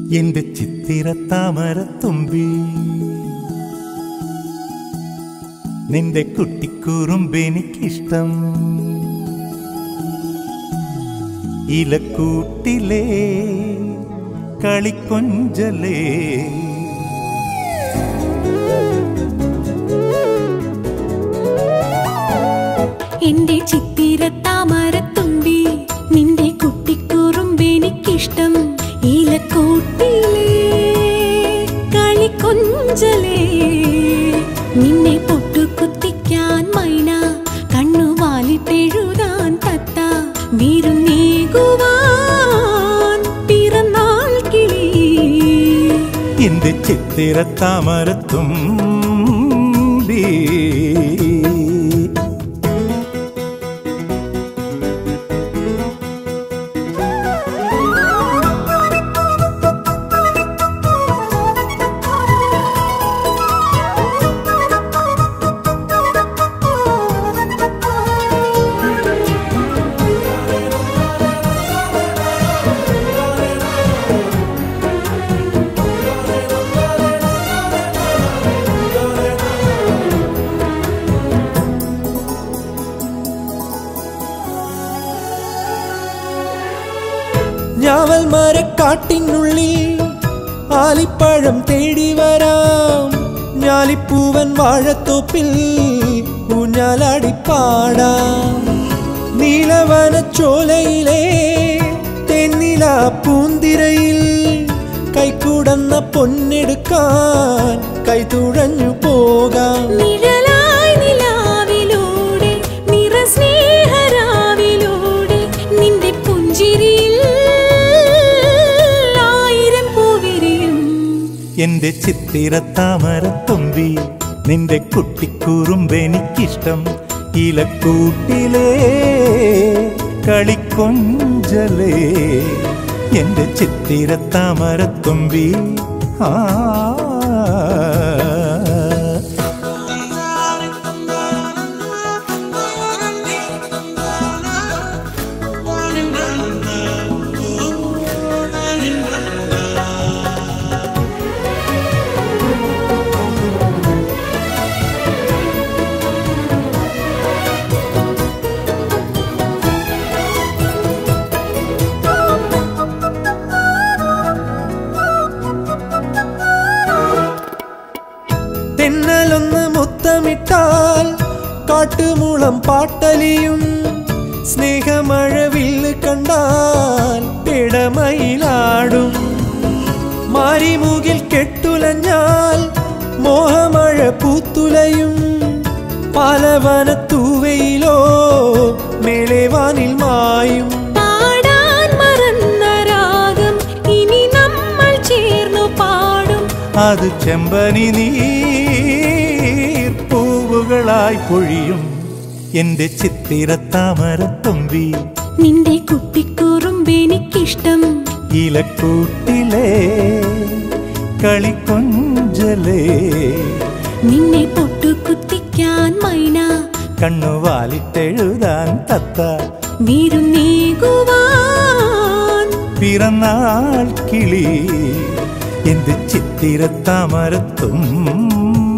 എന്റെ ചിത്തിര താമരത്തുമ്പി നിന്റെ കുട്ടിക്കുറുമ്പെനിക്കിഷ്ടം ഇലക്കൂട്ടിലേ കളിക്കൊഞ്ചലേ എന്റെ ചിത്തിര താമരത്തുമ്പി നിന്റെ കുട്ടിക്കുറുമ്പെനിക്കിഷ്ടം ഇലക്കൂട്ടിലേ കളിക്കൊഞ്ചലേ നിന്നെ പൊട്ടുകുത്തിക്കാൻ മൈന കണ്ണുവാലിട്ടെഴുതാൻ തത്ത വിരുന്നേകുവാൻ പിറന്നാൾ കിളി എന്റെ ചിത്തിര താമരത്തുമ്പി ഞാവൽ മരക്കാട്ടിനുള്ളിൽ ആലിപ്പഴം തേടി വരാം ഞാലിപ്പൂവൻ വാഴത്തോപ്പിൽ ഊഞ്ഞാലാടിപ്പാടാം നീലവന ചോലയിലെ തെന്നില പൂന്തിരയിൽ കൈക്കൂടന്ന പൊന്നെടുക്കാൻ കൈതുഴഞ്ഞു പോകാം നിഴലായി നിലാവിലൂടെ നിറസ്നേഹരാവിലൂടെ നിന്റെ പുഞ്ചിരിയിൽ ആയിരം പൂവിരിയും എന്റെ ചിത്തിര താമരത്തുമ്പി നിന്റെ കുട്ടിക്കുറുമ്പെനിക്കിഷ്ടം ഇലക്കൂട്ടിലേ കളിക്കൊഞ്ചലേ എന്റെ ചിത്തിര താമരത്തുമ്പി ആ തെന്നലൊന്ന് മുത്തമിട്ടാൽ കാട്ടുമുളം പാട്ടലിയും സ്നേഹമഴവില്ല് കണ്ടാൽ പിടമയിലാടും മാരിമുകിൽ കെട്ടുലഞ്ഞാൽ മോഹമഴ പൂത്തുലയും പാലവനത്തൂവയിലോ മേളേവാനിൽ മായും പാടാൻ മറന്ന രാഗം ഇനി നമ്മൾ ചേർന്നു പാടും അത് ചെമ്പനി നീർ പൂവുകളായി പൊഴിയും എന്റെ ചിത്തിര താമരത്തുമ്പി നിന്റെ കുട്ടിക്കുറുമ്പെനിക്കിഷ്ടം ഇലക്കൂട്ടിലേ കളിക്കൊഞ്ചലേ നിന്നെ പൊട്ടുകുത്തിക്കാൻ മൈന കണ്ണുവാലിട്ടെഴുതാൻ തത്ത വിരുന്നേകുവാൻ പിറന്നാൾ കിളി എന്ത് ചിത്തിര താമരത്തുമ്പി